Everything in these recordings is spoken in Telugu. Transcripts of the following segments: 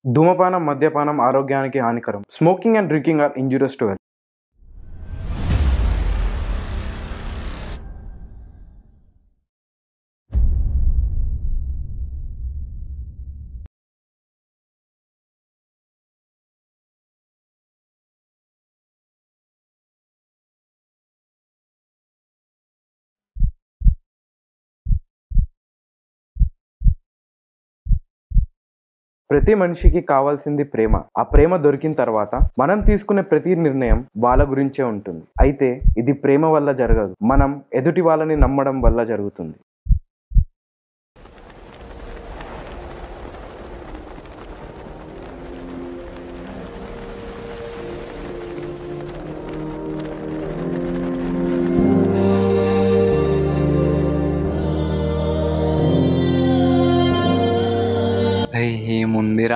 ధూమపానం మద్యపానం ఆరోగ్యానికి హానికరం smoking and drinking are injurious to health ప్రతి మనిషికి కావాల్సింది ప్రేమ ఆ ప్రేమ దొరికిన తర్వాత మనం తీసుకునే ప్రతి నిర్ణయం వాళ్ళ గురించే ఉంటుంది అయితే ఇది ప్రేమ వల్ల జరగదు మనం ఎదుటి వాళ్ళని నమ్మడం వల్ల జరుగుతుంది అయ్యి ఏముందిరా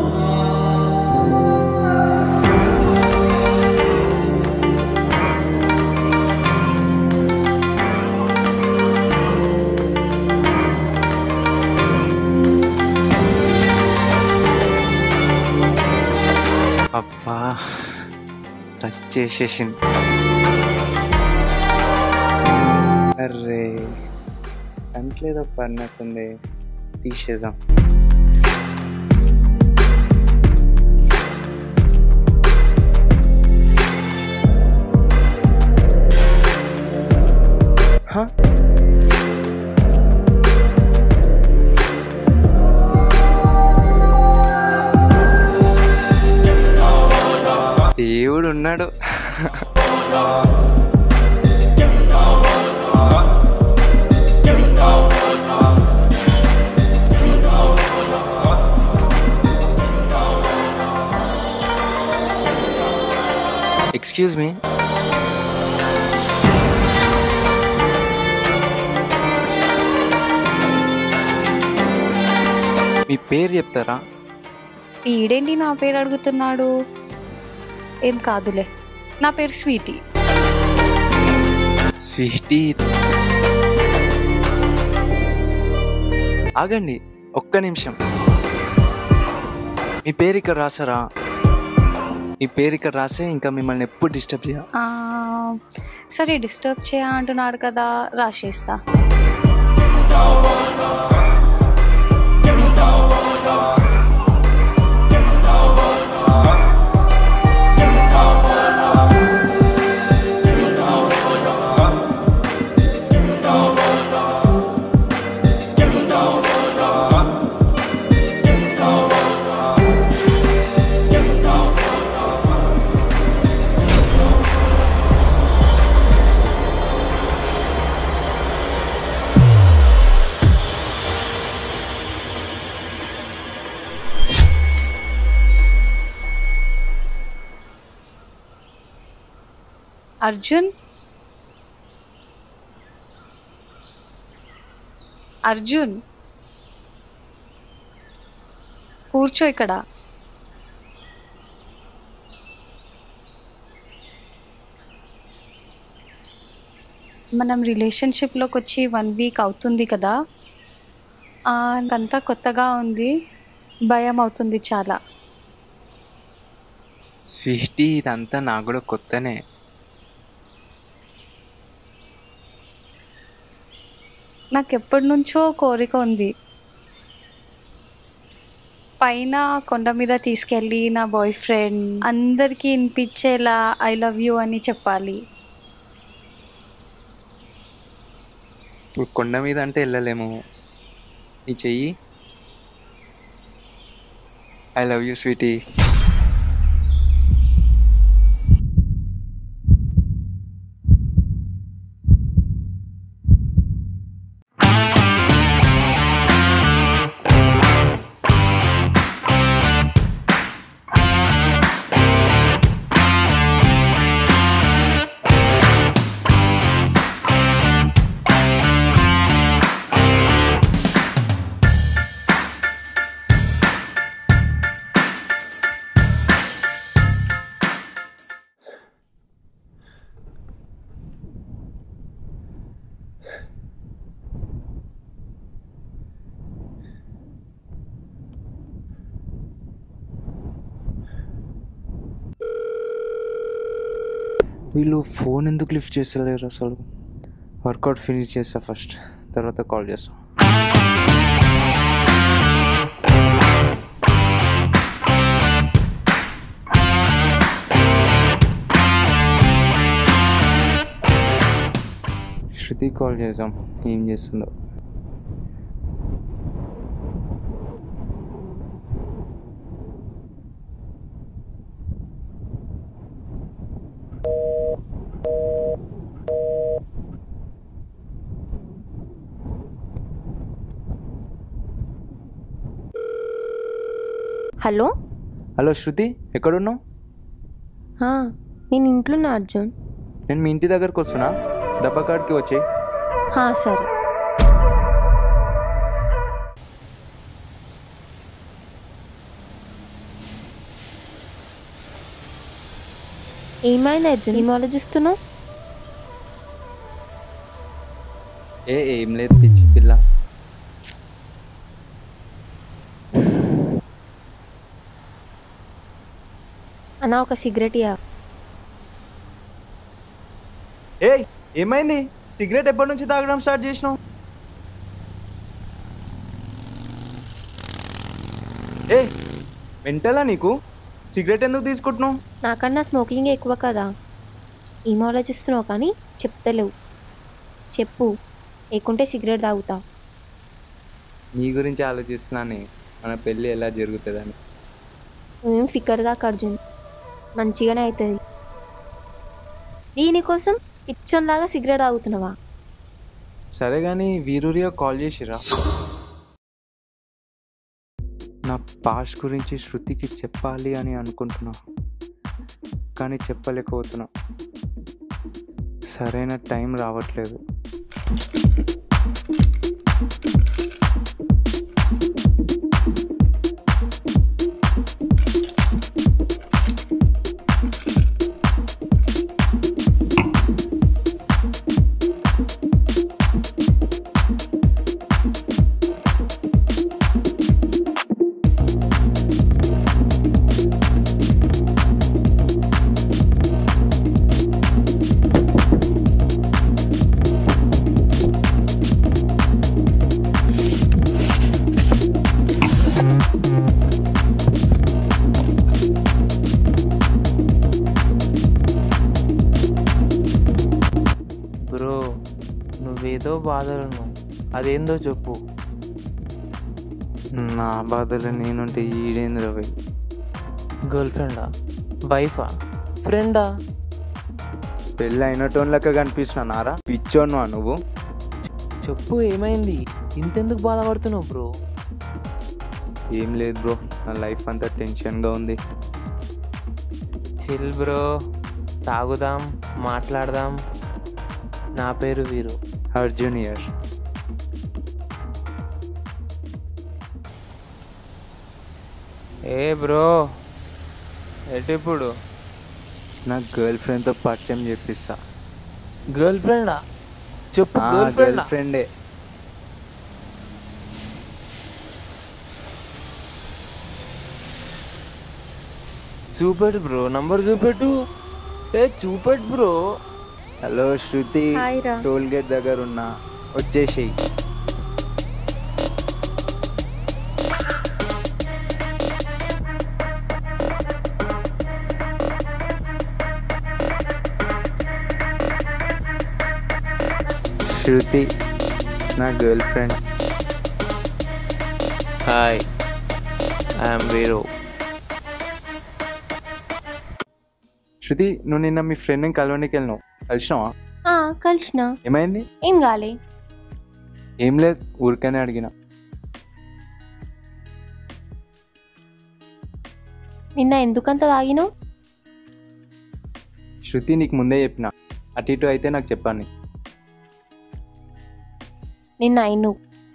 అబ్బా టచ్ చేసేసింది అర్రే కంట్లేదో పడినట్టుంది తీసేద్దాం Huh? దేవుడు ఉన్నాడు ఎక్స్క్యూజ్ మీ మీ పేరు చెప్తారా ఈడేంటి నా పేరు అడుగుతున్నాడు ఏం కాదులే నా పేరు స్వీటీ స్వీటీ ఆగండి ఒక్క నిమిషం మీ పేరు ఇక్కడ రాసారా మీ పేరు ఇక్కడ రాసే ఇంకా మిమ్మల్ని ఎప్పుడు డిస్టర్బ్ చేయ ఆ, సరే డిస్టర్బ్ చేయ అంటున్నాడు కదా రాసేస్తా అర్జున్ అర్జున్ కూర్చో ఇక్కడ మనం రిలేషన్షిప్లోకి వచ్చి వన్ వీక్ అవుతుంది కదా ఆ, నాకంతా కొత్తగా ఉంది భయం అవుతుంది చాలా స్వీటీ ఇదంతా నాకు కూడా కొత్తనే నాకు ఎప్పటి నుంచో కోరిక ఉంది పైన కొండ మీద తీసుకెళ్ళి నా బాయ్ ఫ్రెండ్ అందరికీ వినిపించేలా ఐ లవ్ యూ అని చెప్పాలి ఇప్పుడు కొండ మీద అంటే వెళ్ళలేము నీ చెయ్యి ఐ లవ్ యూ స్వీటీ వీళ్ళు ఫోన్ ఎందుకు లిఫ్ట్ చేస్తలేరు అసలు వర్కౌట్ ఫినిష్ చేస్తా ఫస్ట్ తర్వాత కాల్ చేస్తా శృతి కాల్ చేసాం ఏం చేస్తుందో హలో హలో శృతి ఎక్కడున్నావు ఆ, నేను ఇంట్లోనే అర్జున్ నేను మీ ఇంటి దగ్గరకు వస్తున్నా డబ్బా కాడికి వచ్చేయి హా, సరే ఏమైంది అర్జున్ ఏం ఆలోచిస్తున్నావు ఏ ఏం లేదు పిచ్చి పిల్ల అన్న ఒక సిగరెట్ ఇయ్య ఏ ఏమైంది సిగరెట్ ఎప్పటి నుంచి తాగడం స్టార్ట్ చేసినావు ఏ మెంటలా నీకు సిగరెట్ ఎందుకు తీసుకుంటున్నావు నాకన్నా స్మోకింగ్ ఎక్కువ కదా ఏం ఆలోచిస్తున్నావు కానీ చెప్తలేవు చెప్పు లేకుంటే సిగరెట్ తాగుతా నీ గురించి ఆలోచిస్తున్నాను మన పెళ్ళి ఎలా జరుగుతుందని నువ్వేం ఫికర్గా అర్జున్ మంచిగానే అవుతుంది దీనికోసం పిచ్చోన్లాగా సిగరెట్ తాగుతున్నావా సరే కానీ వీరూరియా కాల్ చేసిరా నా పాస్ట్ గురించి శృతికి చెప్పాలి అని అనుకుంటున్నా కానీ చెప్పలేకపోతున్నా సరైన టైం రావట్లేదు బ్రో నువ్వేదో బాధలు నువ్వు అదేందో చెప్పు నా బాధలు నేనుంటే ఈడేంద్ర రవి గర్ల్ ఫ్రెండా వైఫా ఫ్రెండా పెళ్ళి అయినటోన్ లెక్క కనిపిస్తున్నారా పిచ్చోన్వా నువ్వు చెప్పు ఏమైంది ఇంతెందుకు బాధపడుతున్నావు బ్రో ఏం లేదు బ్రో నా లైఫ్ అంతా టెన్షన్గా ఉంది చిల్ బ్రో తాగుదాం మాట్లాడదాం నా పేరు వీరు అర్జున్ ఇయర్ ఏ బ్రో ఎటు ఇప్పుడు నా గర్ల్ ఫ్రెండ్తో పరిచయం చేపిస్తా గర్ల్ ఫ్రెండా చెప్పు గర్ల్ గర్ల్ ఫ్రెండా ఫ్రెండే చూపెట్టు బ్రో నంబర్ చూపెట్టు ఏ చూపెట్టు బ్రో హలో శృతి హాయ్ రా. టోల్ గేట్ దగ్గర ఉన్నా వచ్చేసేయి శృతి నా గర్ల్ ఫ్రెండ్ హాయ్ ఐఎమ్ వీరు శృతి నువ్వు నిన్న మీ ఫ్రెండ్ని కలవడానికి వెళ్ళినావు కలిసినావా ఆ, కలిసిన ఏమైంది ఏం కాలే ఏం లేదు ఊరికనే అడిగిన నిన్న ఎందుకంత తాగినావు శృతి నీకు ముందే చెప్పిన అటు ఇటు అయితే నాకు చెప్పాను నిన్న అయిను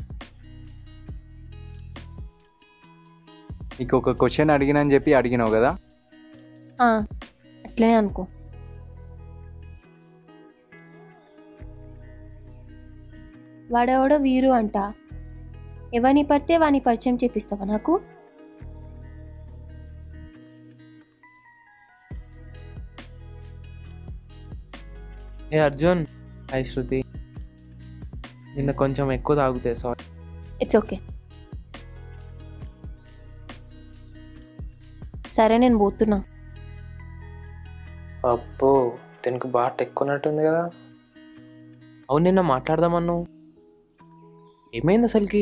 నీకు ఒక క్వశ్చన్ అడిగినా అని చెప్పి అడిగినావు కదా ఆ, అట్లనే అనుకో వాడెవడో వీరు అంట ఎవరిని పడితే వాని పరిచయం చేపిస్తావా నాకు ఏ అర్జున్ హాయ్ శృతి నిన్న కొంచెం ఎక్కువ తాగుతాయి సారీ ఇట్స్ ఓకే సరే నేను పోతున్నా అబ్బో దీనికి బాగా ఎక్కున్నట్టుంది కదా అవును నిన్న మాట్లాడదామన్నావు ఏమైంది అసలుకి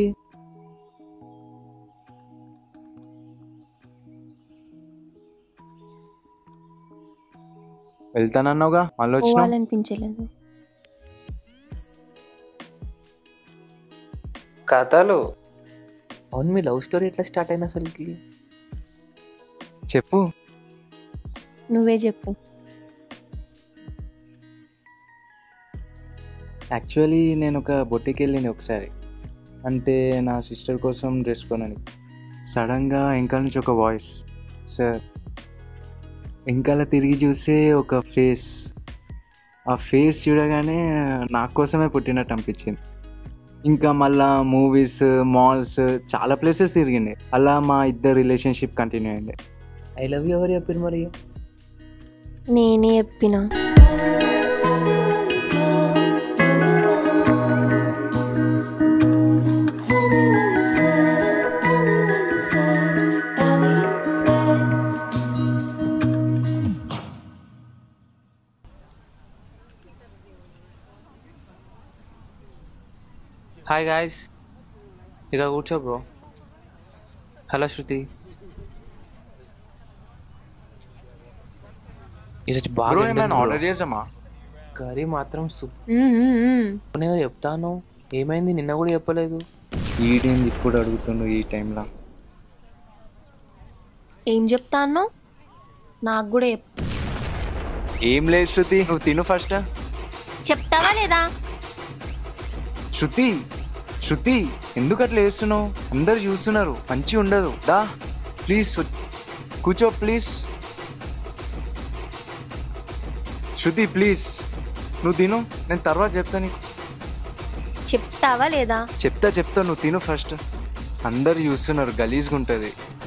వెళ్తానన్నావుగా మళ్ళీ వచ్చినావు పోవాలనిపించలేదు కథలు అవును మీ లవ్ స్టోరీ ఎట్లా స్టార్ట్ అయింది అసలుకి చెప్పు నువ్వే చెప్పు యాక్చువల్లీ నేను ఒక బొట్టికి వెళ్ళింది ఒకసారి అంటే నా సిస్టర్ కోసం డ్రెస్ కొనని సడన్గా వెనకాల నుంచి ఒక వాయిస్ సార్ వెనకాల తిరిగి చూస్తే ఒక ఫేస్ ఆ ఫేస్ చూడగానే నా కోసమే పుట్టినట్టు అనిపించింది ఇంకా మళ్ళా మూవీస్ మాల్స్ చాలా ప్లేసెస్ తిరిగిండే అలా మా ఇద్దరు రిలేషన్షిప్ కంటిన్యూ అయింది ఐ లవ్ యూ ఎవరు చెప్పారు మరి నేనే చెప్పిన హాయ్ గాయస్ ఇక కూర్చో బ్రో హలో శృతి ఈరోజు బాగా బ్రో ఎండ ఏమైనా ఉంది ఆర్డర్ bro. చేసామా కర్రీ మాత్రం సూపర్ నేను చెప్తాను ఏమైంది నిన్న కూడా చెప్పలేదు ఈడేంది ఇప్పుడు అడుగుతుండు ఈ టైంలో ఏం చెప్తా అన్నావు నాకు కూడా చెప్పు ఏం లేదు శృతి నువ్వు తిను ఫస్ట్ చెప్తావా లేదా శృతి శృతి ఎందుకు అట్లా వేస్తున్నావు అందరు చూస్తున్నారు మంచి ఉండదు దా ప్లీజ్ కూర్చో ప్లీజ్ శృతి ప్లీజ్ నువ్వు తిను నేను తర్వాత చెప్తా నీకు చెప్తావా లేదా చెప్తా చెప్తా నువ్వు తిను ఫస్ట్ అందరు చూస్తున్నారు గలీజ్గా ఉంటుంది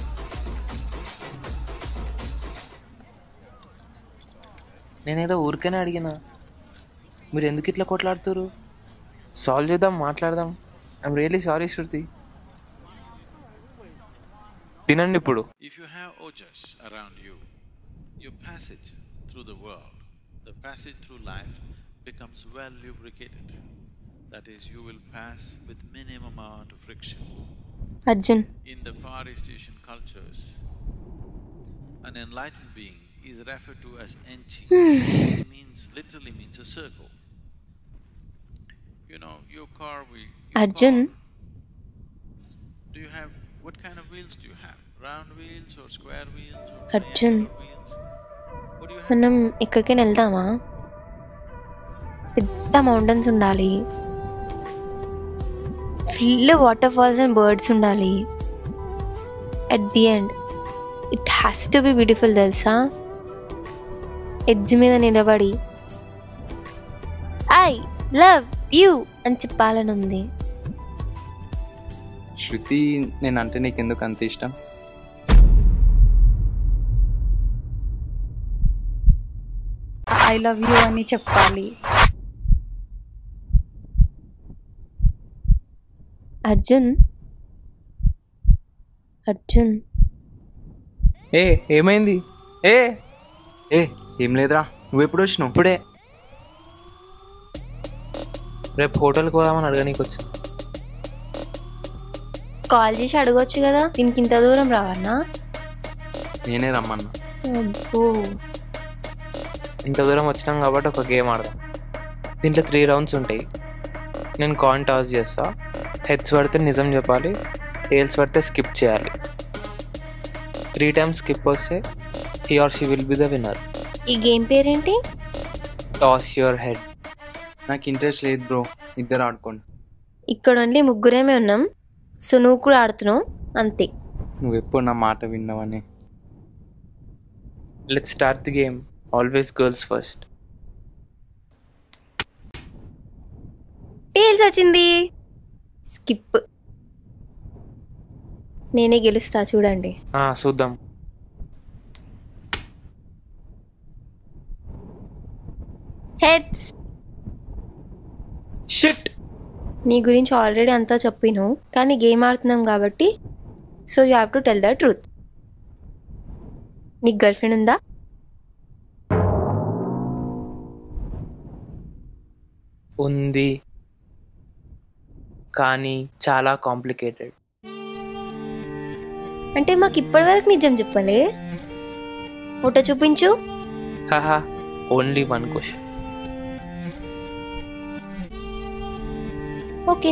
నేనేదో ఊరికనే అడిగినా మీరు ఎందుకు ఇట్లా కొట్లాడుతారు సాల్వ్ చేద్దాం మాట్లాడదాం ఐఎమ్ రియలీ సారీ శృతి తినండి ఇప్పుడు If you have ojas around you, your passage through the world, the passage through life becomes well lubricated. That is, you will pass with minimum amount of friction. Arjun In the Far East Asian cultures, an enlightened being is referred to as enchi. Enchi means, literally means a circle. You know, your car, we. your Arjun car, Do you have, what kind of wheels do you have? Round wheels or square wheels or Arjun. triangular wheels? What do you have? మనం ఎక్కడికైనా వెళ్దామా పెద్ద మౌంటైన్స్ ఉండాలి full water falls and birds ఉండాలి at the end it has to be beautiful తెలుసా ఎడ్జ్ మీద నిలబడి ఐ లవ్ యూ అని చెప్పాలని ఉంది శృతి నేను అంటే నీకు ఎందుకు అంత ఇష్టం ఐ లవ్ యూ అని చెప్పాలి అర్జున్ అర్జున్ ఏ ఏమైంది ఏ ఏ ఏం లేదురా నువ్వు ఎప్పుడు వచ్చినావు ఇప్పుడే రేపు హోటల్కి పోదామని అడగనీకి వచ్చా కాల్ చేసి అడగొచ్చు కదా దీనికి ఇంత దూరం రావన్నా నేనే రమ్మన్నా అబ్బో ఇంత దూరం వచ్చినాం కాబట్టి ఒక గేమ్ ఆడదాం దీంట్లో త్రీ రౌండ్స్ ఉంటాయి నేను కాయిన్ టాస్ చేస్తా హెడ్స్ పడితే నిజం చెప్పాలి టేల్స్ పడితే స్కిప్ చేయాలి త్రీ టైమ్స్ స్కిప్ వస్తే he or she will be the winner ఈ గేమ్ పేరేంటి టాస్ యువర్ హెడ్ నాకు ఇంట్రెస్ట్ లేదు బ్రో ఇద్దరు ఆడుకోండి ఇక్కడ ఓన్లీ ముగ్గురేమే ఉన్నాం సో నువ్వు కూడా ఆడుతున్నావు అంతే నువ్వు ఎప్పుడు నా మాట విన్నావని let start the game always girls first tails వచ్చింది స్కిప్ నేనే గెలుస్తా చూడండి చూద్దాం హెడ్స్ షిట్ నీ గురించి ఆల్రెడీ అంతా చెప్పిను కానీ గేమ్ ఆడుతున్నాం కాబట్టి so you have to tell the truth నీకు గర్ల్ ఫ్రెండ్ ఉందా ఉంది కానీ చాలా కాంప్లికేటెడ్ అంటే మాకు ఇప్పటివరకు నిజం చెప్పలే ఫోటో చూపించు హహా only one question okay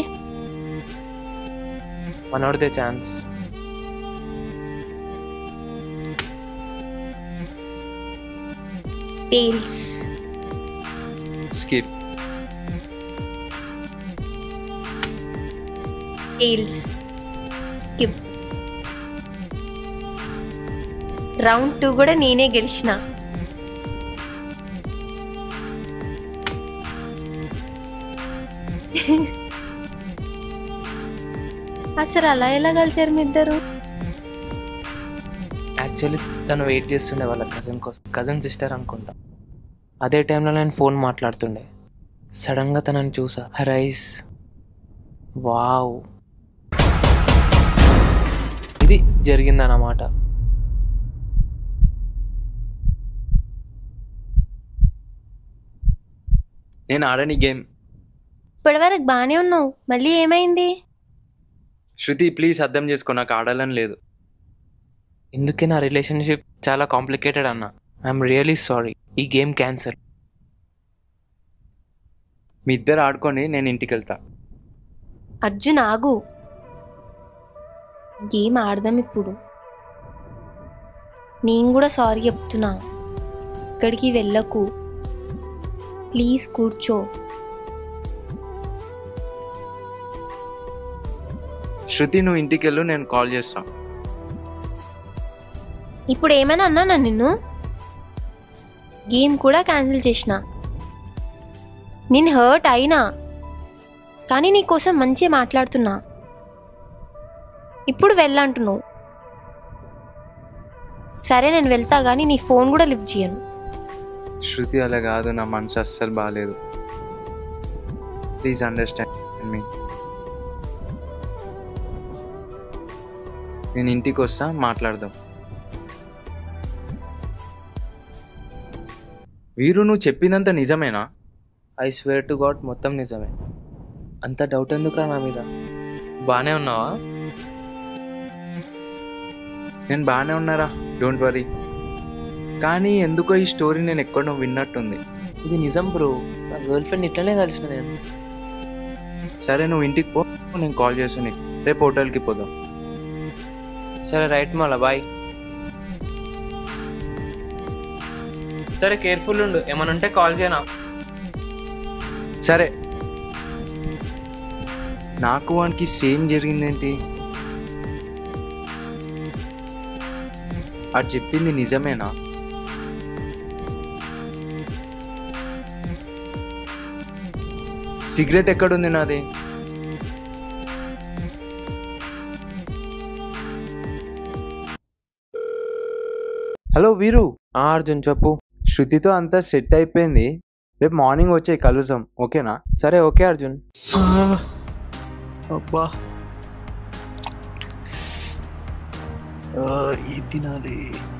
one or the chance tails skip tails skip round two కూడా నేనే గెలిచిన అసలు అలా ఎలా కలిసారు మీ ఇద్దరు యాక్చువల్లీ తను వెయిట్ చేస్తుండే వాళ్ళ కజిన్ కోసం కజిన్ సిస్టర్ అనుకుంటా అదే టైంలో నేను ఫోన్ మాట్లాడుతుండే సడన్గా తనని చూసా రైస్ వావ్ ఇది జరిగిందన్నమాట నేను ఆడని గేమ్ ఇప్పటివరకు బాగానే ఉన్నావు మళ్ళీ ఏమైంది శృతి ప్లీజ్ అర్థం చేసుకో నాకు ఆడాలని లేదు ఇందుకే నా రిలేషన్షిప్ చాలా కాంప్లికేటెడ్ అన్న ఐఎమ్ రియలీ సారీ ఈ గేమ్ క్యాన్సర్ మీ ఇద్దరు ఆడుకొని నేను ఇంటికి వెళ్తా అర్జున్ ఆగు గేమ్ ఆడదాం ఇప్పుడు నేను కూడా సారీ చెప్తున్నా ఇక్కడికి వెళ్ళకు ప్లీజ్ కూర్చో శృతి నువ్వు ఇంటికి వెళ్ళు నేను కాల్ చేస్తా ఇప్పుడు ఏమైనా అన్నానా నిన్ను గేమ్ కూడా క్యాన్సిల్ చేసిన నేను హర్ట్ అయినా కానీ నీ కోసం మంచిగా మాట్లాడుతున్నా ఇప్పుడు వెళ్ళంటున్నావు సరే నేను వెళ్తా కానీ నీ ఫోన్ కూడా లిఫ్ట్ చేయను శృతి అలా కాదు నా మనసు అస్సలు బాగాలేదు ప్లీజ్ అండర్స్టాండ్ మీ నేను ఇంటికి వస్తా మాట్లాడదాం వీరు నువ్వు చెప్పిందంత నిజమేనా ఐ స్వేర్ టు గాడ్ మొత్తం నిజమే అంత డౌట్ ఎందుకురా నా మీద బాగానే ఉన్నావా నేను బాగానే ఉన్నారా డోంట్ వరీ కానీ ఎందుకో ఈ స్టోరీ నేను ఎక్కడో విన్నట్టుంది ఇది నిజం బ్రో నా గర్ల్ ఫ్రెండ్ ఇట్లనే కలిసిన నేను సరే నువ్వు ఇంటికి పో నేను కాల్ చేస్తాను నీకు రేపు హోటల్కి పోదాం సరే రైట్ మళ్ళా బాయ్ సరే కేర్ఫుల్ ఉండు ఏమైనా ఉంటే కాల్ చేయనా సరే నాకు వానికి సేమ్ జరిగిందేంటి అది చెప్పింది నిజమేనా సిగరెట్ ఎక్కడుంది నాది హలో వీరు ఆ, అర్జున్ చెప్పు శృతితో అంతా సెట్ అయిపోయింది రేపు మార్నింగ్ వచ్చే కలుద్దాం ఓకేనా సరే ఓకే అర్జున్ అబ్బా ఇది తినాలి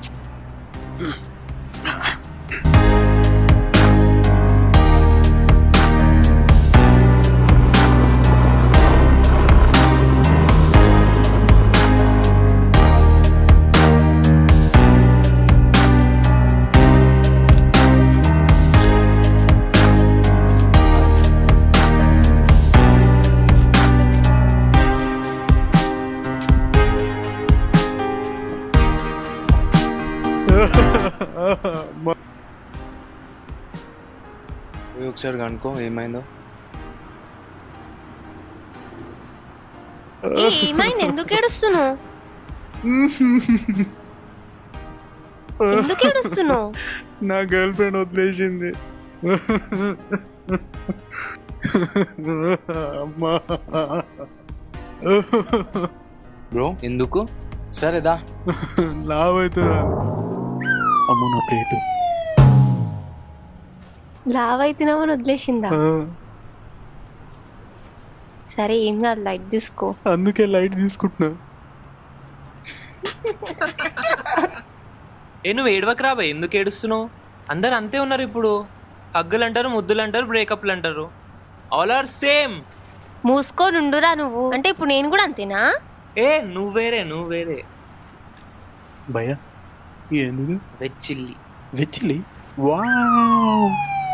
పోయి ఒకసారి కనుక్కో ఏమైందో ఏ, ఏమైంది ఎందుకు ఏడుస్తున్నావు ఎందుకు ఏడుస్తున్నావు నా గర్ల్ ఫ్రెండ్ వదిలేసింది అమ్మా బ్రో ఎందుకు సరేదా లావ్ అవుతున్నాను అమ్ము నా ప్లేటు లావ్ అవుతున్నామని వదిలేసిందా సరే ఏం కాదు లైట్ తీసుకో అందుకే లైట్ తీసుకుంటున్నా ఏ నువ్వు ఏడవకరా బాయ్ ఎందుకు ఏడుస్తున్నావు అందరు అంతే ఉన్నారు ఇప్పుడు హగ్గులు అంటారు ముద్దులు అంటారు బ్రేకప్లు అంటారు ఆల్ ఆర్ సేమ్ మూసుకొని ఉండురా నువ్వు అంటే ఇప్పుడు నేను కూడా అంతేనా ఏ నువ్వు వేరే నువ్వు వేరే భయ ఏంది వెజ్ చిల్లి వెచ్చిలి వావ్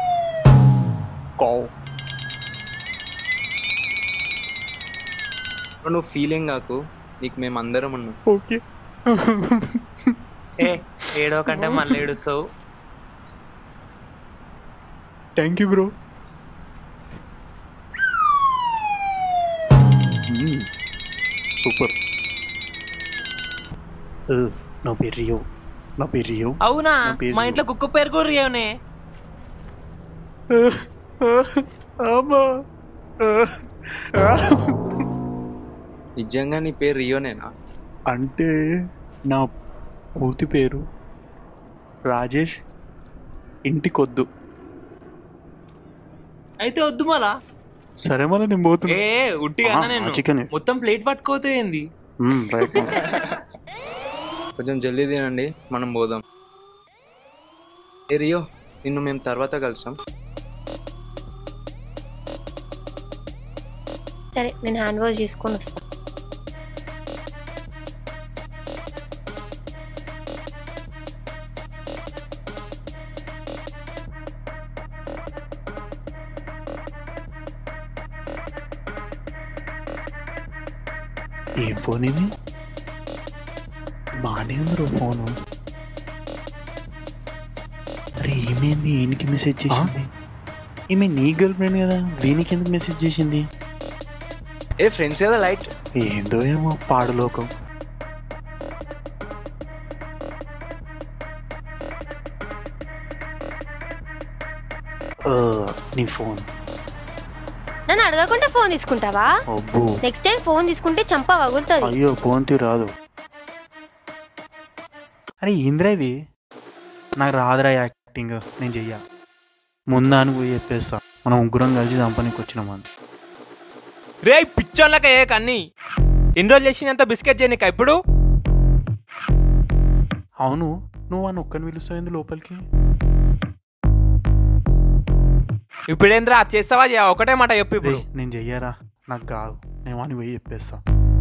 కావ్ నువ్వు ఫీలింగ్ కాకు నీకు మేము అందరం ఉన్నాం ఓకే ఏ ఏడవ కంటే మళ్ళీ ఏడుస్తావు థ్యాంక్ యూ బ్రో సూపర్ నా పేరు రియో నా పేరు రియో అవునా నా పేరు మా ఇంట్లో కుక్క పేరు కూడా రియోనే అమ్మా నిజంగా నీ పేరు రియోనేనా అంటే నా పూర్తి పేరు రాజేష్ ఇంటికొద్దు అయితే వద్దు మళ్ళా సరే మళ్ళీ నేను పోతున్నా ఏ ఉట్టిగా ఆ, అన్నా ఆ చికెనే. నేను మొత్తం ప్లేట్ పట్టుకోతే ఏంది మ్మ్, రైట్ కొంచెం జల్దీ తినండి మనం పోదాం ఏ రియో నిన్ను మేము తర్వాత కలుసాం సరే నేను హ్యాండ్ వాష్ చేసుకొని వస్తా ఏం ఫోన్ ఇది బాగానే ఉంది ఫోను అరే ఏమైంది ఈయనకి మెసేజ్ చేసింది ఈమె నీ గర్ల్ ఫ్రెండ్ కదా వీనికి ఎందుకు మెసేజ్ చేసింది ఏ ఫ్రెండ్స్ కదా లైట్ ఏందో ఏమో పాడులోకం ఆ, నీ ఫోన్ నన్ను అడగకుండా ఫోన్ తీసుకుంటావా అబ్బో నెక్స్ట్ టైం ఫోన్ తీసుకుంటే చంప పగులుతుంది అయ్యో ఫోన్ తీ రాదు అరే ఏంద్రా ఇది నాకు రాదురా యాక్టింగ్ నేను చెయ్య ముందానికి పోయి చెప్పేస్తా మనం ముగ్గురం కలిసి చంపనీకి వచ్చినామని రే పిచ్చోళ్ళక ఏ కన్ని ఇన్ని రోజులు చేసినంత బిస్కెట్ చేయనిక ఇప్పుడు అవును నువ్వు అని ఒక్కని పిలుస్తావు లోపలికి ఇప్పుడేంద్రా అది చేస్తావా చేయవా? ఒకటే మాట చెప్పు రే ఇప్పుడు నేను చెయ్యరా నాకు కాదు నేను వాడిని పోయి చెప్పేస్తా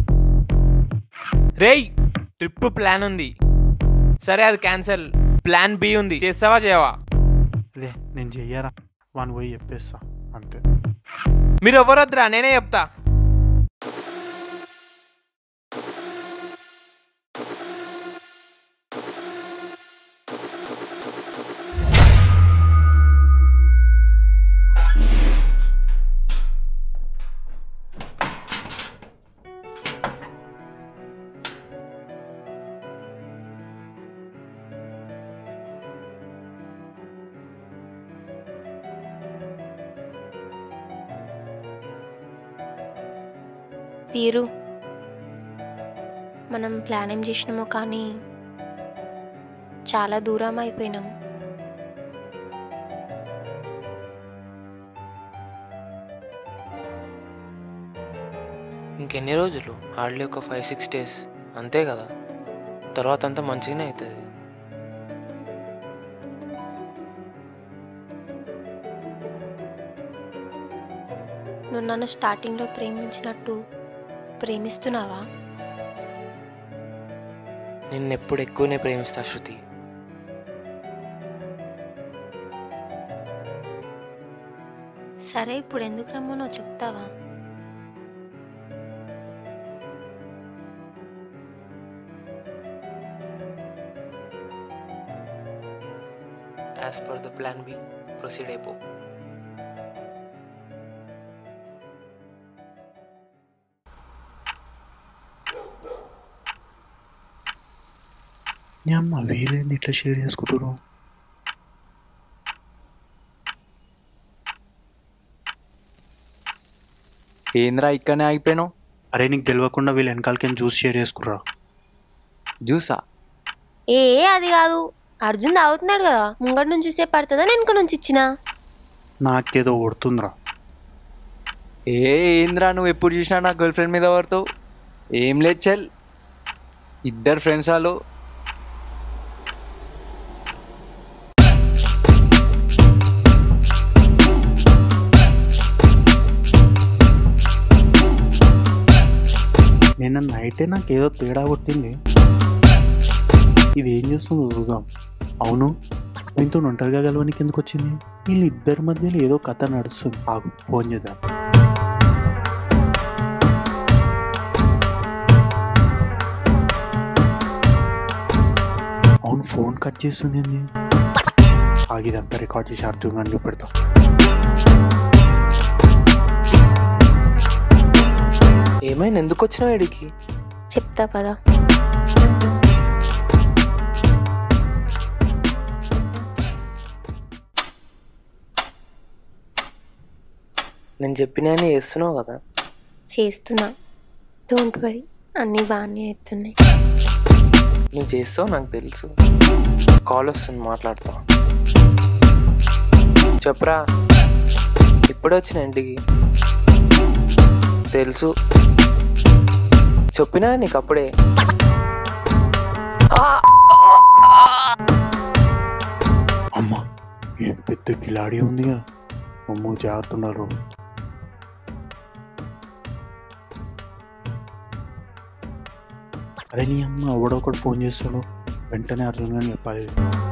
రేయ్ ట్రిప్ ప్లాన్ ఉంది సరే అది క్యాన్సిల్ ప్లాన్ బి ఉంది చేస్తావా చేయవా రే నేను చెయ్యరా వాడిని పోయి చెప్పేస్తా అంతే మీరు ఎవరు వద్దురా నేనే చెప్తా వీరు మనం ప్లాన్ ఏం చేసినామో కానీ చాలా దూరం అయిపోయినాం ఇంకెన్ని రోజులు హార్డ్లీ ఒక ఫైవ్ సిక్స్ డేస్ అంతే కదా తర్వాత అంతా మంచిగానే అవుతుంది నువ్వు నన్ను స్టార్టింగ్లో ప్రేమించినట్టు ప్రేమిస్తున్నావా నిన్నెప్పుడు ఎక్కువనే ప్రేమిస్తా శృతి సరే ఇప్పుడు ఎందుకు రమ్మనో చెప్తావా as per the plan B proceed అయిపో నీ అమ్మ వీలేంది ఇట్లా షేర్ చేసుకుంటారు ఏంద్రా ఇక్కడనే ఆగిపోయినావు అరే నీకు తెలియకుండా వీళ్ళు వెనకాలకి జ్యూస్ షేర్ చేసుకుర్రా జ్యూసా ఏ అది కాదు అర్జున్ తాగుతున్నాడు కదా ముంగటి నుంచి ఇస్తే పడుతుందా వెనుక నుంచి ఇచ్చినా నాకేదో కొడుతుందిరా ఏ ఏంద్రా నువ్వు ఎప్పుడు చూసినా నా గర్ల్ ఫ్రెండ్ మీద పడతావు ఏం లేదు చల్ ఇద్దరు ఫ్రెండ్స్ వాళ్ళు నిన్న నైటే నాకు ఏదో తేడా కొట్టింది ఇది ఏం చేస్తుందో చూద్దాం అవును దీంతో ఒంటరిగా గెలవనికి ఎందుకు వచ్చింది వీళ్ళిద్దరి మధ్యలో ఏదో కథ నడుస్తుంది ఆగు ఫోన్ చేద్దాం అవును ఫోన్ కట్ చేస్తుంది ఏంది? ఆగు ఇదంతా రికార్డ్ చేసి అర్థం కానీ చూపెడతాం ఏమైంది ఎందుకు వచ్చినావు ఇడికి చెప్తా పదా నేను చెప్పినా చేస్తున్నావు కదా చేస్తున్నా డోంట్ వరీ అన్నీ బాగానే అవుతున్నాయి నువ్వు చేస్తావు నాకు తెలుసు కాల్ వస్తుంది మాట్లాడతా చెప్పరా ఇప్పుడే వచ్చిన ఇంటికి తెలుసు చెప్పినా నీకు అప్పుడే అమ్మ ఏం పెద్ద కిలాడి ఉందిగా అమ్మో జాగ్రత్త ఉన్నారు అరే నీ అమ్మ ఎవడో ఒకటి ఫోన్ చేస్తాడు వెంటనే అర్జున్ గాని చెప్పాలి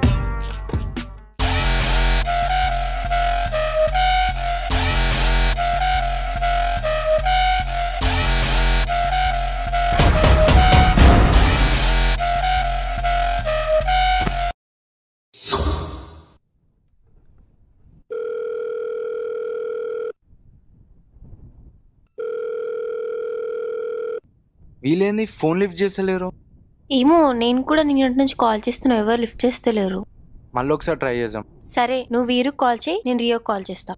వీళ్ళేంది ఫోన్ లిఫ్ట్ చేస్తలేరు ఏమో నేను కూడా నిన్నటి నుంచి కాల్ చేస్తున్నా ఎవరు లిఫ్ట్ చేస్తలేరు మళ్ళీ ఒకసారి ట్రై చేద్దాం సరే నువ్వు వీరుకు కాల్ చేయి నేను రియో కాల్ చేస్తా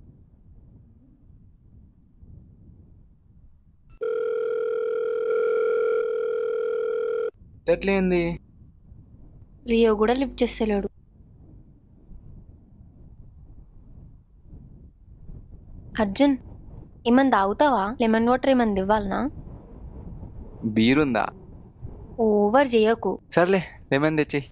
ఎట్లేంది రియో కూడా లిఫ్ట్ చేస్తలేడు అర్జున్ ఏమన్నా తాగుతావా లెమన్ వాటర్ ఏమన్నా ఇవ్వాలనా బీరుందా ఓవర్ చేయకు సర్లే లెమన్ తెచ్చి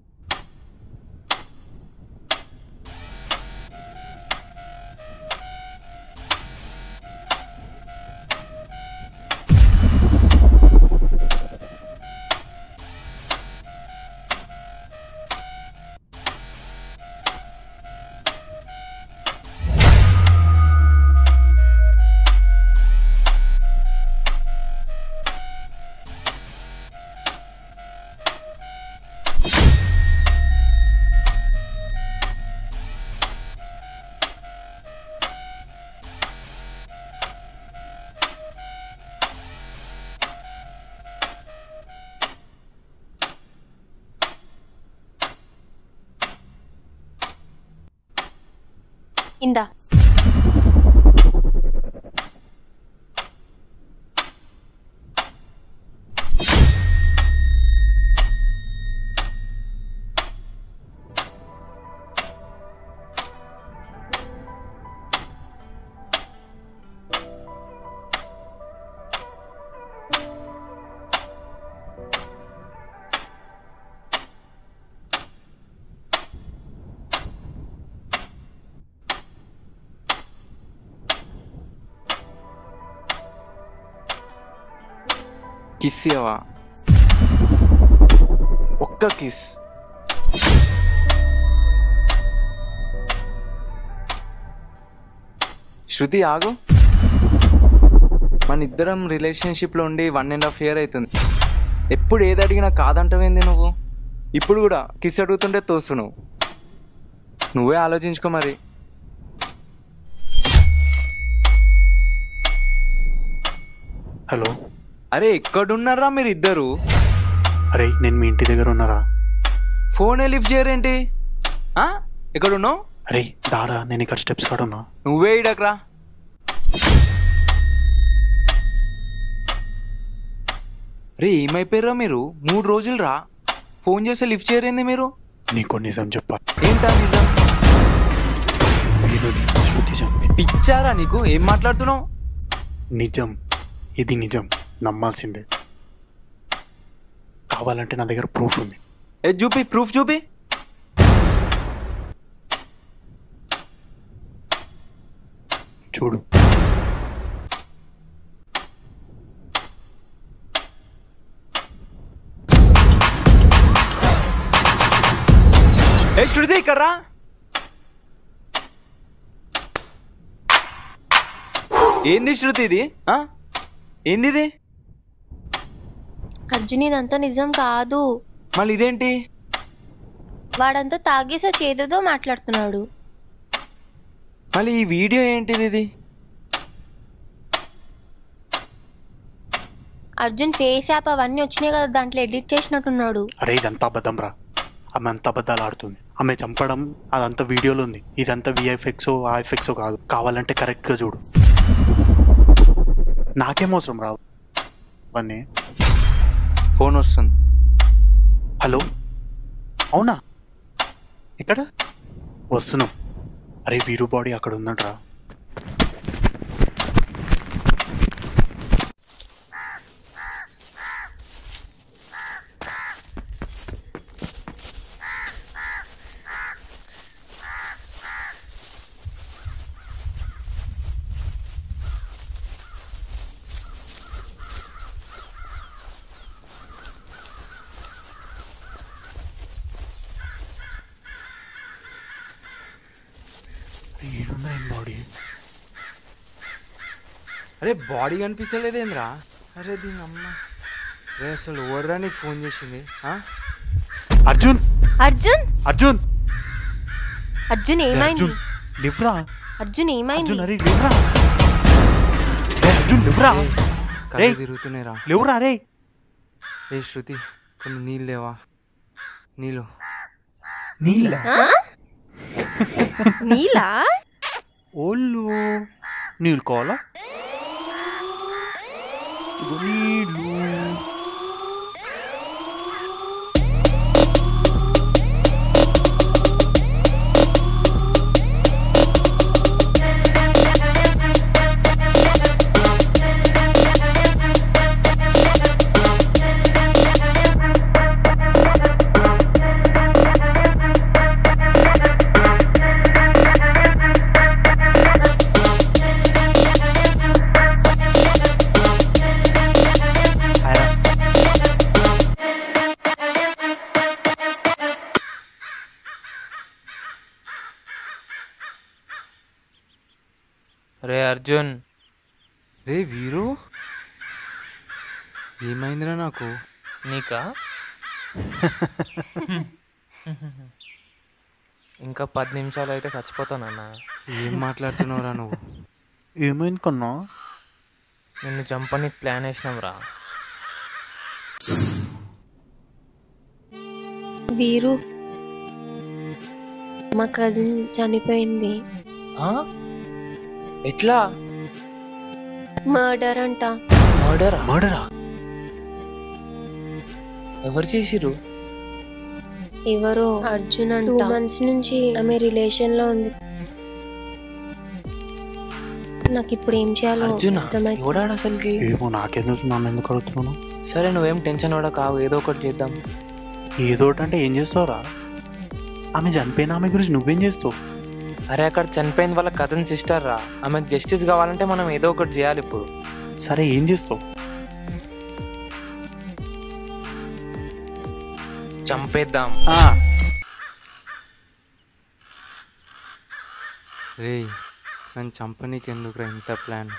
ఇందా కిస్ ఇవ్వవా ఒక్క కిస్ శృతి ఆగు మన ఇద్దరం రిలేషన్షిప్లో ఉండి వన్ అండ్ హాఫ్ ఇయర్ అవుతుంది ఎప్పుడు ఏది అడిగినా కాదంటావేంది నువ్వు ఇప్పుడు కూడా కిస్ అడుగుతుంటే తోసు నువ్వు నువ్వే ఆలోచించుకో మరి హలో అరే ఎక్కడున్నారా మీరు ఇద్దరు అరే నేను మీ ఇంటి దగ్గర ఉన్నారా ఫోనే లిఫ్ట్ చేయరేంటి ఆ? ఎక్కడున్నావు అరే దారా నేను ఇక్కడ స్టెప్స్ కాడ ఉన్నా నువ్వే ఇడకరా రే ఏమైపోయారా మీరు మూడు రోజులు రా ఫోన్ చేస్తే లిఫ్ట్ చేయరేంది మీరు నీకు నిజం చెప్పా ఏంటా నిజం వీరు శృతి చంపి పిచ్చారా నీకు ఏం మాట్లాడుతున్నావు నిజం ఇది నిజం నమ్మాల్సిందే కావాలంటే నా దగ్గర ప్రూఫ్ ఉంది ఏ చూపి ప్రూఫ్ చూపి చూడు ఏ శృతి ఇక్కడ రా ఏంది శృతి ఇది ఆ? ఏంది ఇది అర్జున్ ఇదంతా నిజం కాదు మళ్ళీ ఇదేంటి వాడంతా తాగేసా చేదేదో మాట్లాడుతున్నాడు మళ్ళీ ఈ వీడియో ఏంటిది ఇది అర్జున్ ఫేస్ యాప్ అవన్నీ వచ్చినాయి కదా దాంట్లో ఎడిట్ చేసినట్టున్నాడు అరే ఇదంతా అబద్ధం రా ఆమె అంత అబద్ధాలు ఆడుతుంది ఆమె చంపడం అదంతా వీడియోలో ఉంది ఇదంతా విఎఫ్ఎక్స్ ఆ ఎఫెక్ట్స్ కాదు కావాలంటే కరెక్ట్గా చూడు నాకేం అవసరం రా అవన్నీ ఫోన్ వస్తుంది హలో అవునా ఇక్కడ వస్తున్నాం అరే వీరు బాడీ అక్కడ ఉందంట్రా ఏడుందా ఏం బాడీ అరే బాడీ కనిపించలేదేంద్రా అరే దీని అమ్మ రే అసలు ఓర్రా నీకు ఫోన్ చేసింది ఆ? అర్జున్ అర్జున్ అర్జున్ అర్జున్ ఏ ఏమైంది అర్జున్ లివ్రా అర్జున్ ఏమైంది అర్జున్ అరే లివ్రా ఏ అర్జున్ లివ్రా కళ్ళు రేయ్. తిరుగుతున్నాయిరా లేవురా రే ఏ శృతి కొన్ని నీళ్ళు లేవా నీళ్ళు నీళ్ళ నీలా ఓళ్ళు నీళ్ళు కావాలా ఇదిగో నీళ్ళు రే అర్జున్ రే వీరు ఏమైందిరా నాకు నీకా ఇంకా పది నిమిషాలు అయితే చచ్చిపోతానన్నా ఏం మాట్లాడుతున్నావురా నువ్వు ఏమైంది కన్నా నిన్ను చంపనికి ప్లాన్ వేసినాం రా వీరు మా కజిన్ చనిపోయింది ఎట్లా మర్డర్ అంట మర్డరా మర్డరా ఎవరు చేసిరు ఎవరో అర్జున్ అంట టూ మంత్స్ నుంచి ఆమె రిలేషన్ లో ఉంది నాకు ఇప్పుడు ఏం చేయాలో అర్జున అర్థమైతే ఎవడాడు అసలుకి ఏమో నాకెందుకు నన్ను ఎందుకు అడుగుతున్నాను సరే నువ్వేం టెన్షన్ కూడా కావు ఏదో ఒకటి చేద్దాం ఏదో ఒకటి అంటే ఏం చేస్తావురా ఆమె చనిపోయిన ఆమె గురించి నువ్వేం చేస్తావు అరే అక్కడ చనిపోయిన వాళ్ళ కజిన్ సిస్టర్ రా ఆమెకు జస్టిస్ కావాలంటే మనం ఏదో ఒకటి చేయాలి ఇప్పుడు సరే ఏం చేస్తావు చంపేద్దాం రే నన్ను చంపనీకి ఎందుకురా ఇంత ప్లాన్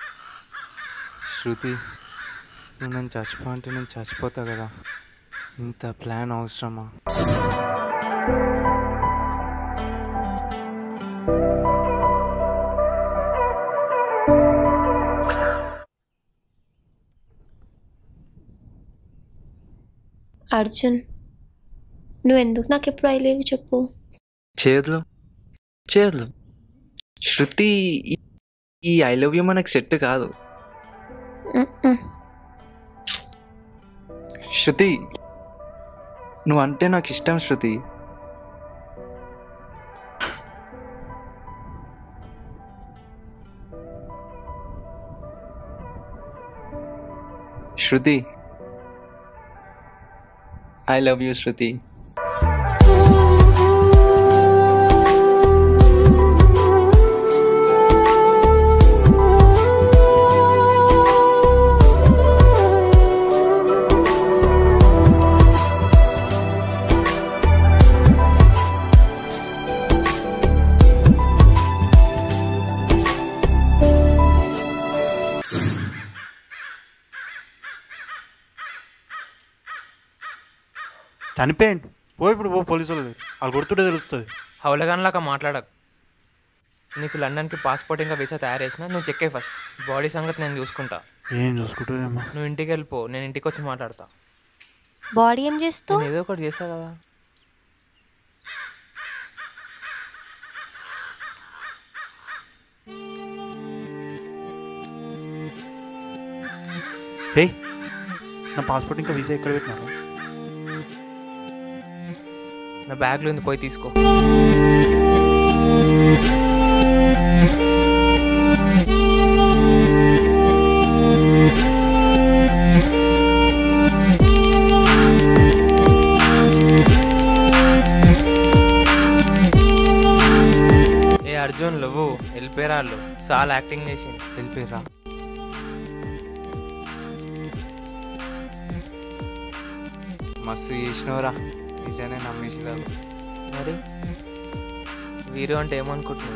శృతి నువ్వు నన్ను చచ్చిపో అంటే నేను చచ్చిపోతా కదా ఇంత ప్లాన్ అవసరమా అర్జున్ నువ్వు ఎందుకు నాకు ఎప్పుడు అయ్యలేవి చెప్పు చేతులు చేతులు శృతి ఈ- ఈ ఐ లవ్ యూ మనకు సెట్ కాదు మ్మ్. శృతి నువ్వు అంటే నాకు ఇష్టం Shruti Shruti I love you Shruti చనిపోయిండు పో ఇప్పుడు పో పోలీసు వాళ్ళు వాళ్ళు కొడుతుంటే తెలుస్తుంది హౌలగాన్లాగా మాట్లాడకు నీకు లండన్కి పాస్పోర్ట్ ఇంకా వీసా తయారు చేసిన నువ్వు చెక్ అయ్యి ఫస్ట్ బాడీ సంగతి నేను చూసుకుంటా ఏం చూసుకుంటుందేమో నువ్వు ఇంటికి వెళ్ళిపో నేను ఇంటికి వచ్చి మాట్లాడతా బాడీ ఏం చేస్తావు నేను ఏదో ఒకటి చేస్తా కదా హే నా పాస్పోర్ట్ ఇంకా వీసా ఎక్కడ పెట్టినారు నా బ్యాగ్లో ఉంది పోయి తీసుకో ఏ అర్జున్ నువ్వు వెళ్ళిపోయారా వాళ్ళు చాలా యాక్టింగ్ చేసి వెళ్ళిపోయారా మస్తు చేసినవరా నిజానే నమ్మేసిరాదు మరి వీరు అంటే ఏమనుకుంటున్నావు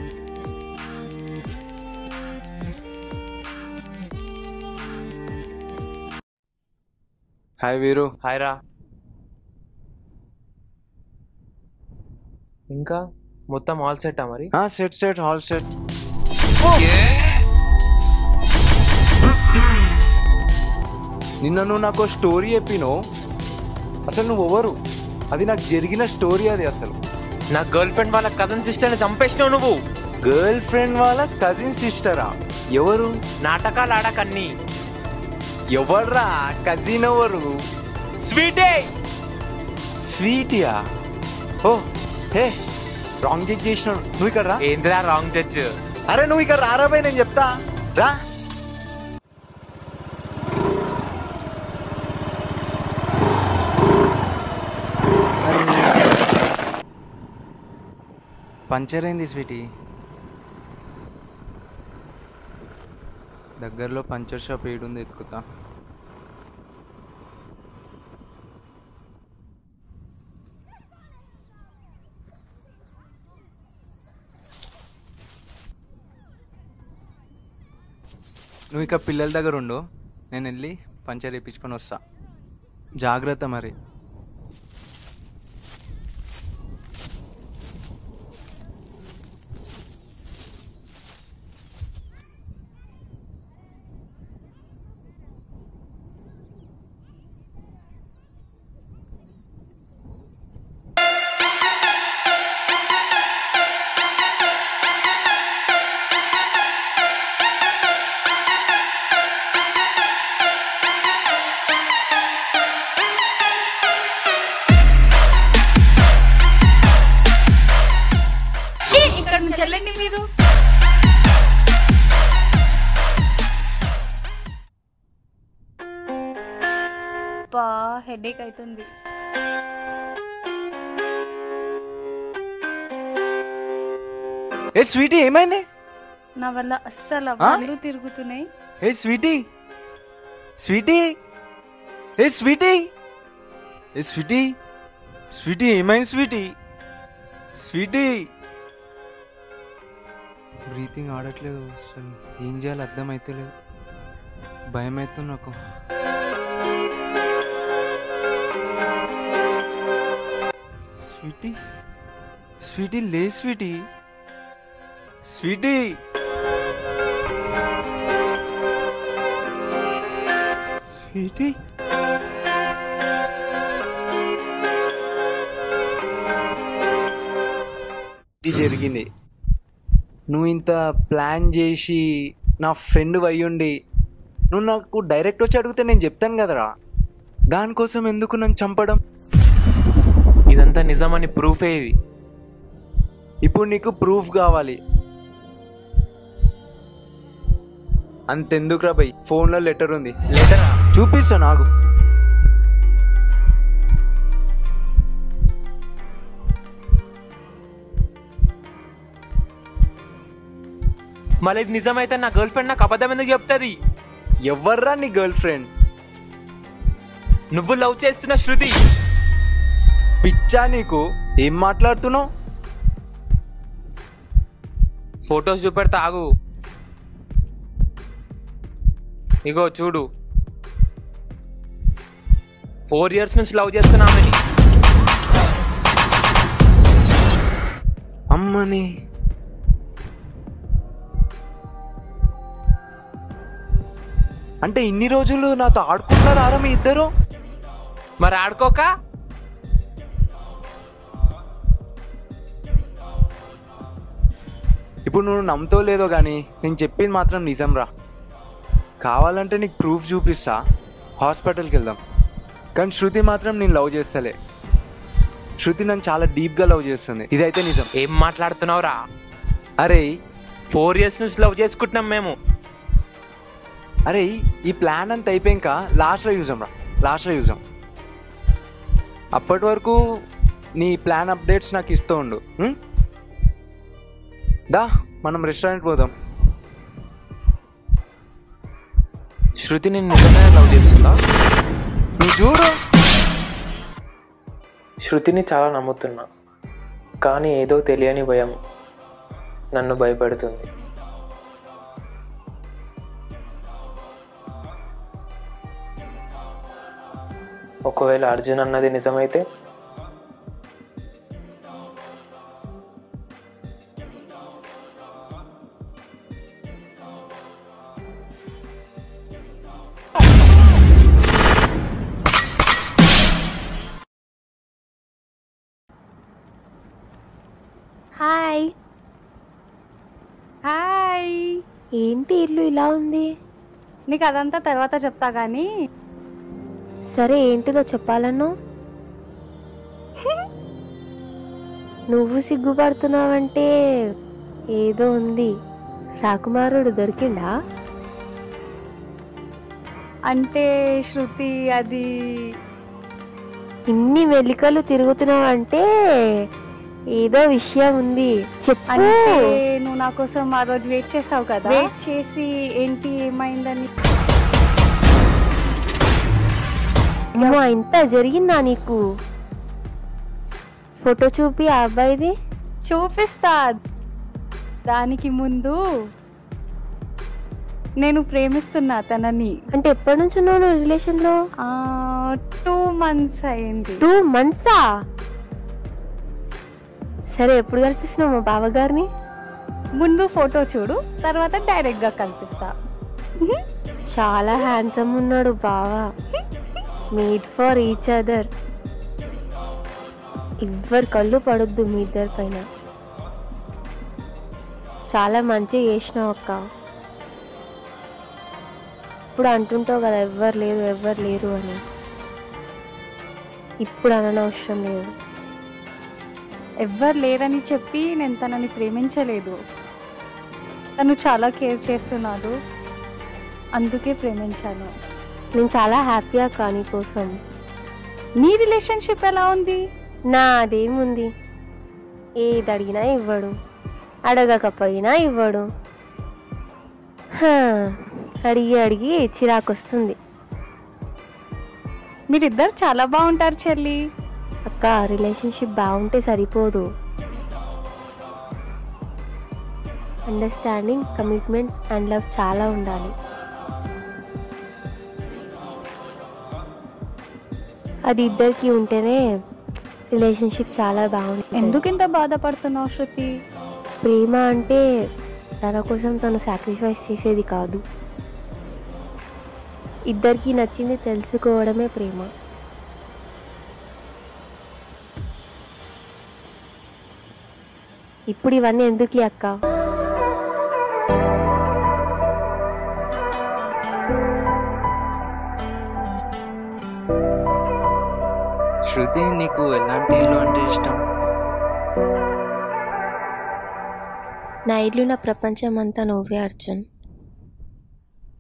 హాయ్ వీరు హాయ్ రా ఇంకా మొత్తం ఆల్ సెట్టా మరి సెట్ సెట్ హాల్ సెట్ నిన్న నువ్వు నాకు స్టోరీ చెప్పినో అసలు నువ్వు ఎవరు అది నాకు జరిగిన స్టోరీ అది అసలు నా గర్ల్ ఫ్రెండ్ వాళ్ళ కజన్ సిస్టర్ని చంపేసినావు నువ్వు గర్ల్ ఫ్రెండ్ వాళ్ళ కజిన్ సిస్టరా ఎవరు నాటకాలు ఆడకన్నీ ఎవర్రా కజిన్ ఎవరు స్వీటే స్వీటియా ఓ హే రాంగ్ చెక్ చేసినాడు నువ్వు ఇక్కడ రా ఏందిరా రాంగ్ జడ్జ్ అరే నువ్వు ఇక్కడ రారా బై నేను చెప్తా రా పంచర్ అయింది స్వీటీ దగ్గరలో పంచర్ షాప్ ఏడుంది ఎత్తుకుతా నువ్వు ఇక పిల్లల దగ్గర ఉండు నేను వెళ్ళి పంచర్ వేయించుకొని వస్తా జాగ్రత్త మరి ఏ, ఇక్కడ నుంచి వెళ్ళండి మీరు బా హెడేక్ అవుతుంది ఏ స్వీటీ ఏమైంది నా వల్ల అస్సలు ఆ? కళ్ళు తిరుగుతున్నాయి ఏ స్వీటీ స్వీటీ ఏ స్వీటీ ఏ స్వీటీ స్వీటీ ఏమైంది స్వీటీ స్వీటీ బ్రీతింగ్ ఆడట్లేదు అసలు ఏం చేయాలో అర్థం అయితే లేదు భయం అవుతుంది నాకు స్వీటీ స్వీటీ లే స్వీటీ స్వీటీ స్వీటీ ఇది జరిగింది నువ్వు ఇంత ప్లాన్ చేసి నా ఫ్రెండ్ అయ్యుండి నువ్వు నాకు డైరెక్ట్ వచ్చి అడిగితే నేను చెప్తాను కదరా దానికోసం ఎందుకు నన్ను చంపడం ఇదంతా నిజమని ప్రూఫే ఇది ఇప్పుడు నీకు ప్రూఫ్ కావాలి అంతెందుకురా బై ఫోన్లో లెటర్ ఉంది లెటరా చూపిస్తా నాకు మళ్ళీ ఇది నిజమైతే నా గర్ల్ ఫ్రెండ్ నాకు అబద్ధం ఎందుకు చెప్తుంది ఎవర్రా నీ గర్ల్ ఫ్రెండ్ నువ్వు లవ్ చేస్తున్న శృతి పిచ్చా నీకు ఏం మాట్లాడుతున్నావు ఫొటోస్ చూపెడతా ఆగు ఇగో చూడు ఫోర్ ఇయర్స్ నుంచి లవ్ చేస్తున్నామని అమ్మని అంటే ఇన్ని రోజులు నాతో ఆడుకుంటున్నారా మీ ఇద్దరు మరి ఆడుకోక ఇప్పుడు నువ్వు నమ్ముతావు లేదో కానీ నేను చెప్పింది మాత్రం నిజం రా కావాలంటే నీకు ప్రూఫ్ చూపిస్తా హాస్పిటల్కి వెళ్దాం కానీ శృతి మాత్రం నేను లవ్ చేస్తలే శృతి నన్ను చాలా డీప్గా లవ్ చేస్తుంది ఇదైతే నిజం ఏం మాట్లాడుతున్నావురా అరే ఫోర్ ఇయర్స్ నుంచి లవ్ చేసుకుంటున్నాం మేము అరే ఈ ప్లాన్ అంతా అయిపోయాక లాస్ట్లో చూసాం రా లాస్ట్లో చూసాం అప్పటి వరకు నీ ప్లాన్ అప్డేట్స్ నాకు ఇస్తూ ఉండు ఉం? దా మనం రెస్టారెంట్ పోదాం శృతి నేను నిజంగానే లవ్ చేస్తుందా నువ్వు చూడు శృతిని చాలా నమ్ముతున్నా కానీ ఏదో తెలియని భయం నన్ను భయపెడుతుంది ఒకవేళ అర్జున్ అన్నది నిజమైతే హాయ్ హాయ్ ఏంటి ఇల్లు ఇలా ఉంది నీకు అదంతా తర్వాత చెప్తా కానీ సరే ఏంటిదో చెప్పాలను నువ్వు సిగ్గుపడుతున్నావంటే ఏదో ఉంది రాకుమారుడు దొరికిండా అంటే శృతి అది ఇన్ని మెలికలు తిరుగుతున్నావంటే ఏదో విషయం ఉంది చెప్పు అంటే నువ్వు నా కోసం ఆ రోజు వెయిట్ చేసావు కదా వెయిట్ చేసి ఏంటి ఏమైందని అమ్మో ఇంత జరిగిందా నీకు ఫోటో చూపి ఆ అబ్బాయిది చూపిస్తా దానికి ముందు నేను ప్రేమిస్తున్నా తనని అంటే ఎప్పటి నుంచి ఉన్నావు నువ్వు రిలేషన్ లో టూ మంత్స్ అయింది టూ మంత్సా సరే ఎప్పుడు కల్పిస్తున్నావు మా బావగారిని ముందు ఫోటో చూడు తర్వాత డైరెక్ట్ గా కల్పిస్తా చాలా హ్యాండ్సమ్ ఉన్నాడు బావా మీట్ ఫర్ ఈచ్ అదర్ ఎవ్వరు కళ్ళు పడొద్దు మీ ఇద్దరి పైన చాలా మంచిగా చేసినావు అక్క ఇప్పుడు అంటుంటావు కదా ఎవ్వరు లేరు ఎవ్వరు లేరు అని ఇప్పుడు అననవసరం లేదు ఎవ్వరు లేరని చెప్పి నేను తనని ప్రేమించలేదు తను చాలా కేర్ చేస్తున్నాడు అందుకే ప్రేమించాను నేను చాలా హ్యాపీ అక్క నీ కోసం మీ రిలేషన్షిప్ ఎలా ఉంది నా అదేముంది ఏది అడిగినా ఇవ్వడు అడగకపోయినా ఇవ్వడు హా, అడిగి అడిగి చిరాకు వస్తుంది మీరిద్దరు చాలా బాగుంటారు చెల్లి అక్క రిలేషన్షిప్ బాగుంటే సరిపోదు అండర్స్టాండింగ్ కమిట్మెంట్ అండ్ లవ్ చాలా ఉండాలి అది ఇద్దరికి ఉంటేనే రిలేషన్షిప్ చాలా బాగుంటుంది ఎందుకు ఇంత బాధపడుతున్నావు శృతి ప్రేమ అంటే తన కోసం తను సాక్రిఫైస్ చేసేది కాదు ఇద్దరికి నచ్చింది తెలుసుకోవడమే ప్రేమ ఇప్పుడు ఇవన్నీ ఎందుకు అక్క శృతి నీకు ఎలాంటి ఇల్లు అంటే ఇష్టం నా ఇల్లు నా ప్రపంచం అంతా నువ్వే అర్జున్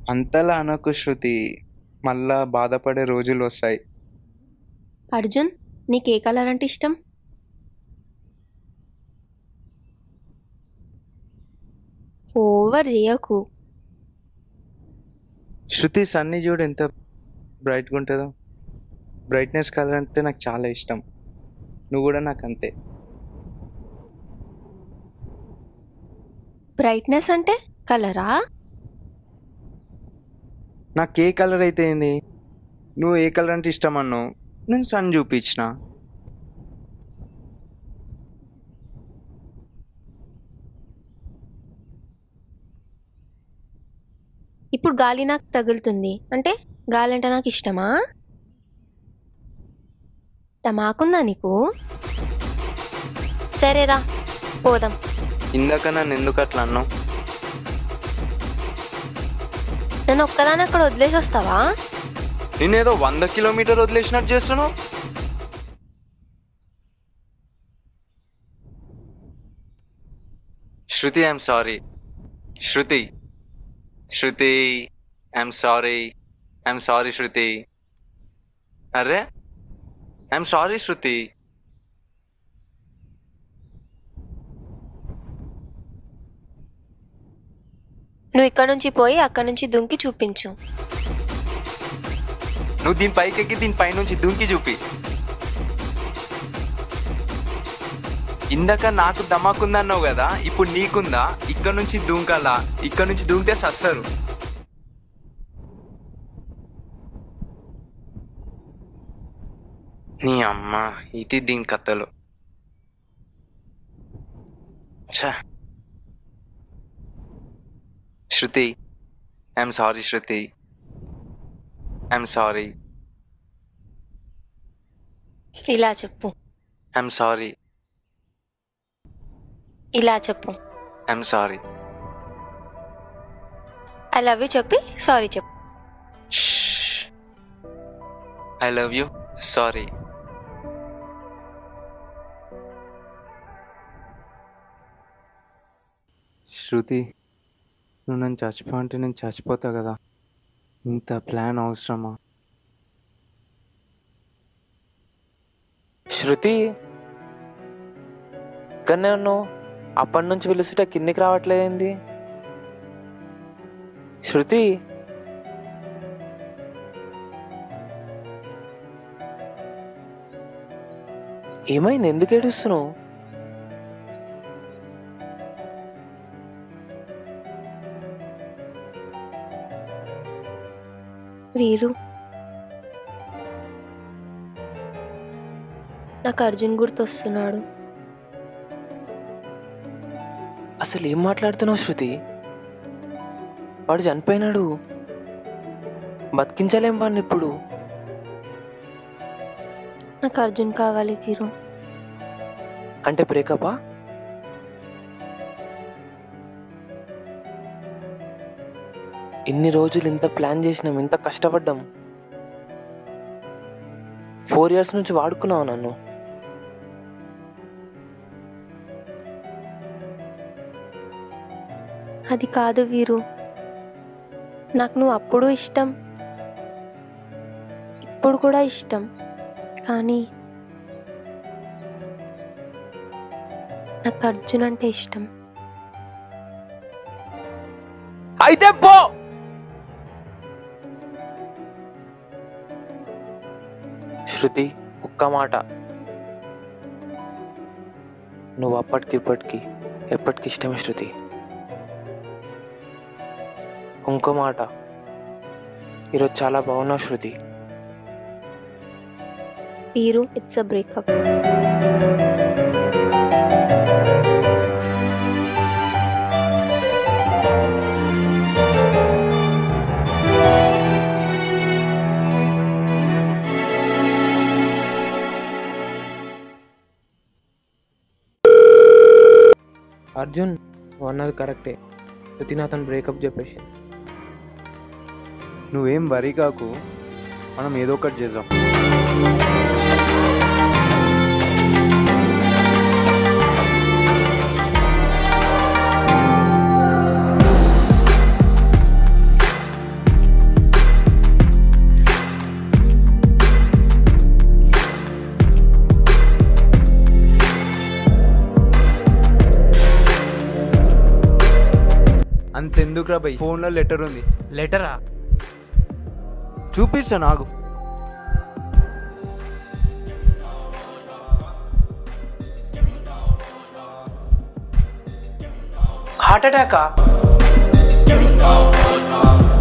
అంతలా అనకు శృతి మళ్ళా బాధపడే రోజులు వస్తాయి అర్జున్ నీకు ఏ కలర్ అంటే ఇష్టం ఓవర్ చేయకు శృతి సన్నీ చూడు ఎంత బ్రైట్గా ఉంటుందో బ్రైట్నెస్ కలర్ అంటే నాకు చాలా ఇష్టం నువ్వు కూడా నాకు అంతే బ్రైట్నెస్ అంటే కలరా నాకు ఏ కలర్ అయితే ఏంది నువ్వు ఏ కలర్ అంటే ఇష్టం అన్నావు నేను సన్ చూపించిన ఇప్పుడు గాలి నాకు తగులుతుంది అంటే గాలి అంటే నాకు ఇష్టమా తమాకుందా నీకు సరేరా పోదాం ఇందాక నన్ను ఎందుకు అట్లా అన్నావు నన్ను ఒక్కదాన్ని అక్కడ వదిలేసి వస్తావా నేనేదో వంద కిలోమీటర్ వదిలేసినట్టు చేస్తున్నావు Shruti I'm sorry Shruti Shruti I'm sorry I'm sorry Shruti అరే ఐఎమ్ సారీ శృతి నువ్వు ఇక్కడ నుంచి పోయి అక్కడ నుంచి దుంకి చూపించు నువ్వు దీని పైకి ఎక్కి దీని పైనుంచి దుంకి చూపి ఇందాక నాకు దమాకుందన్నావు కదా ఇప్పుడు నీకుందా ఇక్కడ నుంచి దూంకాలా ఇక్కడ నుంచి దూంకితే సస్తారు నీ అమ్మ ఇది దీని కథలు ఛ. Shruti I'm sorry Shruti I'm sorry ఇలా చెప్పు ఐఎమ్ సారీ ఇలా చెప్పు I'm sorry I love you చెప్పి సారీ చెప్పు I love you sorry Shruti నువ్వు నన్ను చచ్చిపో అంటే నేను చచ్చిపోతా కదా ఇంత ప్లాన్ అవసరమా శృతి ఇక్కడనే ఉన్నావు అప్పటి నుంచి పిలుస్తుంటే కిందికి రావట్లేదేంది శృతి ఏమైంది ఎందుకు ఏడుస్తున్నావు వీరు నాకు అర్జున్ గుర్తొస్తున్నాడు అసలు ఏం మాట్లాడుతున్నావు శృతి వాడు చనిపోయినాడు బతికించలేం వాడిని ఇప్పుడు నాకు అర్జున్ కావాలి వీరు అంటే బ్రేకపా ఇన్ని రోజులు ఇంత ప్లాన్ చేసినాం ఇంత కష్టపడ్డాం ఫోర్ ఇయర్స్ నుంచి వాడుకున్నావు నన్ను అది కాదు వీరు నాకు నువ్వు అప్పుడు ఇష్టం ఇప్పుడు కూడా ఇష్టం కానీ నాకు అర్జున్ అంటే ఇష్టం అయితే పో శృతి ఒక్క మాట నువ్వు అప్పటికి ఇప్పటికి ఎప్పటికి ఇష్టమే శృతి ఇంకో మాట ఈరోజు చాలా బాగున్నావు శృతి వీరు ఇట్స్ అ బ్రేకప్ అర్జున్ నువ్వు అన్నది కరెక్టే శృతి అతను బ్రేకప్ చెప్పేసి నువ్వేం వరి కాకు మనం ఏదో ఒకటి చేద్దాం అంతెందుకురా భయ్ ఫోన్లో లెటర్ ఉంది లెటరా చూపిస్తా నాకు హార్ట్ అటాకా